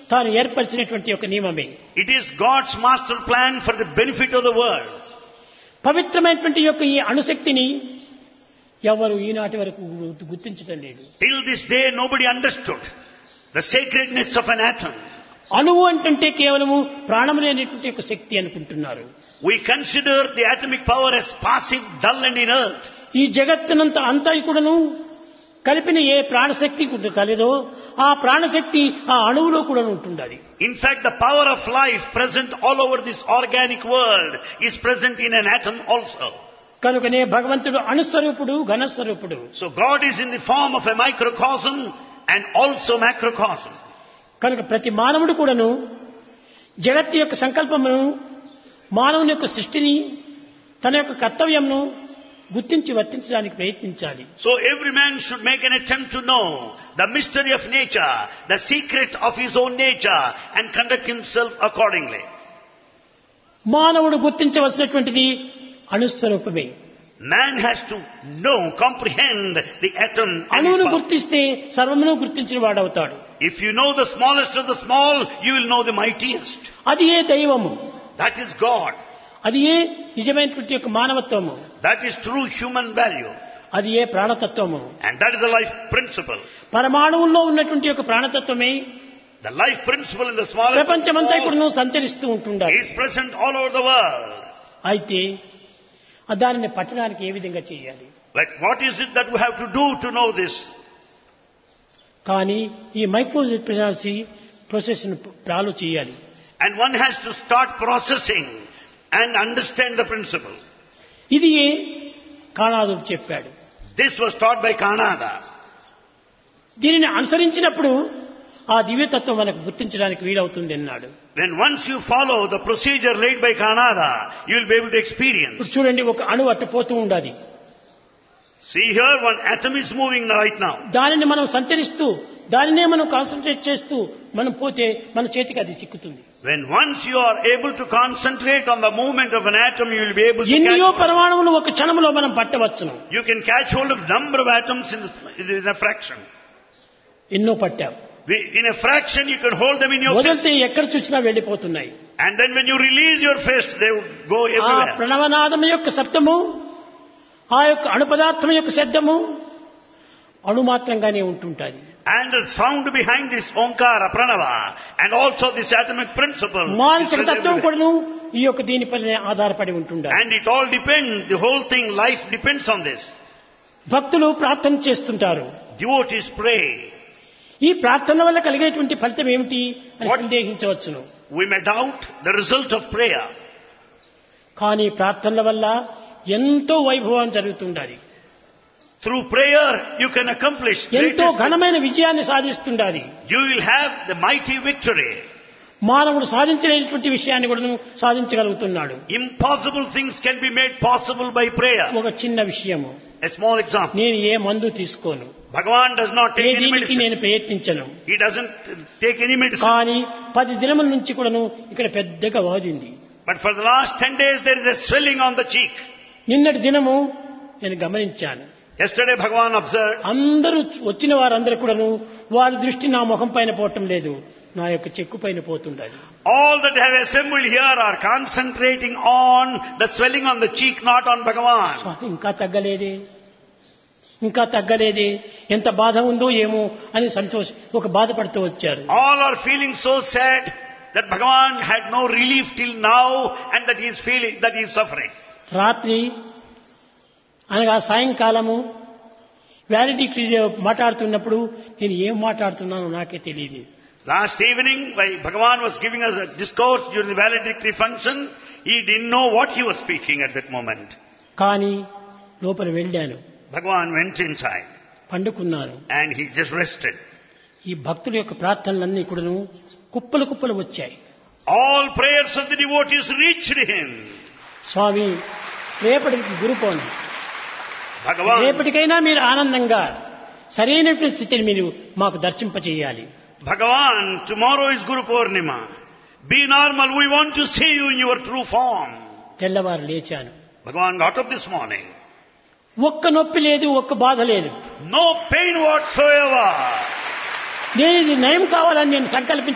తాను ఏర్పరిచినటువంటి ఒక నియమమే It is God's master plan for the benefit of the world. పవిత్రమైనటువంటి యొక్క ఈ అణుశక్తిని ఎవరు ఈనాటి వరకు గు- గుర్తించడం లేదు Till this day, nobody understood the sacredness of an atom. అణువు అంటుంటే కేవలము ప్రాణం లేనటువంటి ఒక శక్తి అనుకుంటున్నారు We consider the atomic power as passive, dull and inert. ఈ జగత్తునంత అంతా కూడాను కలిపిన ఏ ప్రాణశక్తి కూడా కలదో ఆ ప్రాణశక్తి ఆ అణువులో కూడా ఉంటుండాలి In fact, the power of life present all over this organic world is present in an atom also. కనుకనే భగవంతుడు అణుస్వరూపుడు ఘనస్వరూపుడు So God is in the form of a microcosm and also macrocosm. కనుక ప్రతి మానవుడు కూడాను జగత్తు యొక్క సంకల్పమును మానవుని యొక్క సృష్టిని తన యొక్క కర్తవ్యంను గుర్తించి వర్తించడానికి ప్రయత్నించాలి So every man should make an attempt to know the mystery of nature, the secret of his own nature and conduct himself accordingly. మానవుడు గుర్తించవలసినటువంటిది అణుస్వరూపమే Man has to know, comprehend the atom and its అణువును power. గుర్తిస్తే సర్వమును గుర్తించిన వాడవుతాడు If you know the smallest of the small, you will know the mightiest. అది ఏ దైవము That is God. అది ఏ నిజమైనటువంటి యొక్క మానవత్వము That is true human value. అది ఏ ప్రాణతత్వము And that is the life principle. పరమాణువుల్లో ఉన్నటువంటి యొక్క ప్రాణతత్వమే The life principle in the smallest of the ప్రపంచమంతా small కూడా సంచరిస్తూ ఉంటుండాలి is present all over the world. అయితే ఆ దానిని పట్టడానికి ఏ విధంగా చేయాలి Like what is it that we have to do to know this? కానీ ఈ మైక్రో ప్రెగ్నెన్సీ ప్రాసెస్ చాలు చేయాలి And one has to start processing and understand the principle. ఇది కాణాదు చెప్పాడు This was taught by Kanada. దీనిని అనుసరించినప్పుడు ఆ దివ్యతత్వం మనకు గుర్తించడానికి వీలవుతుంది అన్నాడు When once you follow the procedure laid by Kanada, you will be able to experience. ఇప్పుడు చూడండి ఒక అణువు అట్ట పోతూ ఉండాలి See here, one atom is moving right now. దానిని మనం సంచరిస్తూ దానినే మనం కాన్సన్ట్రేట్ చేస్తూ మనం పోతే మన చేతికి అది చిక్కుతుంది When once you are able to concentrate on the movement of an atom, you will be able to ఎన్నో catch, పరమాణువులు ఒక క్షణంలో మనం పట్టవచ్చును you can catch hold of number of atoms in, this, in a fraction. ఎన్నో పట్టాం We- In a fraction, you can hold them in your fist. వదిలితే ఎక్కడ చూసినా వెళ్ళిపోతున్నాయి And then when you release your fist, they would go ఆ everywhere. ప్రణవనాదం యొక్క శబ్దము ఆ యొక్క అణు పదార్థం యొక్క శబ్దము అణు మాత్రంగానే ఉంటుంటుంది And the sound behind this Omkara, Pranava, and also this atomic principle. is మానసిక present తత్వం everywhere. కూడాను ఈ యొక్క దీనిపైనే ఆధారపడి ఉంటుండాలి And it all depends, the whole thing, life depends on this. భక్తులు ప్రార్థన చేస్తుంటారు Devotees pray. ఈ ప్రార్థన వల్ల కలిగేటువంటి ఫలితం ఏమిటి అని What? సందేహించవచ్చును We may doubt the result of prayer. కానీ ప్రార్థనల వల్ల ఎంతో వైభవం జరుగుతుండాలి Through prayer, you can accomplish ఎంతో greatest- ఘనమైన విజయాన్ని సాధిస్తుండాలి You will have the mighty victory. మానవుడు సాధించలేనటువంటి విషయాన్ని కూడా సాధించగలుగుతున్నాడు Impossible things can be made possible by prayer. ఒక చిన్న విషయము A small example. నేను ఏ మందు తీసుకోను Bhagavan does not A take any దీనికి medicine. నేను ప్రయత్నించను He doesn't take any medicine. కానీ పది దినముల నుంచి కూడాను ఇక్కడ పెద్దగా వాదింది But for the last 10 days, there is a swelling on the cheek. నిన్నటి దినము నేను గమనించాను Yesterday, Bhagavan observed, అందరూ వచ్చిన వారందరూ కూడాను వారి దృష్టి నా ముఖం పైన పోవటం లేదు నా యొక్క చెక్కు పైన పోతుండాలి all that have assembled here are concentrating on the swelling on the cheek, not on Bhagavan. స్వామి ఇంకా తగ్గలేదే ఇంకా తగ్గలేదే ఎంత బాధ ఉందో ఏమో అని సంతోష ఒక బాధపడుతూ వచ్చారు All are feeling so sad that Bhagavan had no relief till now and that he is feeling, that he is suffering. రాత్రి అనగా సాయంకాలము వ్యాలిటీ మాట్లాడుతున్నప్పుడు నేను ఏం మాట్లాడుతున్నానో నాకే తెలియదు Last evening, while Bhagavan was giving us a discourse during the valedictory function, he didn't know what he was speaking at that moment. కానీ లోపల వెళ్ళాను Bhagavan went inside పండుకున్నాను and he just rested. ఈ భక్తుల యొక్క ప్రార్థనలన్నీ కూడాను కుప్పలు కుప్పలు వచ్చాయి All prayers of the devotees reached him. స్వామి రేపటికి గురుకోండి Bhagavan, రేపటికైనా మీరు ఆనందంగా సరైనటువంటి స్థితిని మీరు మాకు దర్శింపచేయాలి Bhagavan, tomorrow is Guru Purnima. Be normal. We want to see you in your true form. తెల్లవారు లేచాను Bhagavan got up this morning. ఒక్క నొప్పి లేదు ఒక్క బాధ లేదు No pain whatsoever. నేను ఇది నయం కావాలని నేను సంకల్పించి